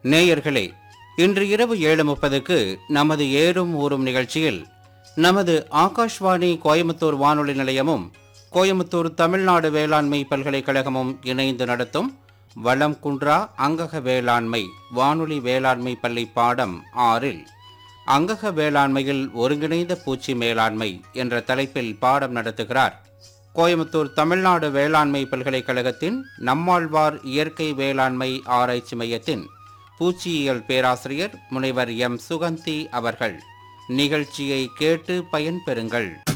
நேயர்களே இன்று இரவு ஏழு முப்பதுக்கு நமது ஏறும் ஊறும் நிகழ்ச்சியில் நமது ஆகாஷ்வாணி கோயம்புத்தூர் வானொலி நிலையமும் கோயம்புத்தூர் தமிழ்நாடு வேளாண்மை பல்கலைக்கழகமும் இணைந்து நடத்தும் வளம் குன்றா அங்கக வேளாண்மை வானொலி வேளாண்மை பள்ளி பாடம் ஆறில் அங்கக வேளாண்மையில் ஒருங்கிணைந்த பூச்சி மேலாண்மை என்ற தலைப்பில் பாடம் நடத்துகிறார் கோயம்புத்தூர் தமிழ்நாடு வேளாண்மை பல்கலைக்கழகத்தின் நம்மாழ்வார் இயற்கை வேளாண்மை ஆராய்ச்சி மையத்தின் பூச்சியியல் பேராசிரியர் முனைவர் எம் சுகந்தி அவர்கள் நிகழ்ச்சியை கேட்டு பயன்பெறுங்கள்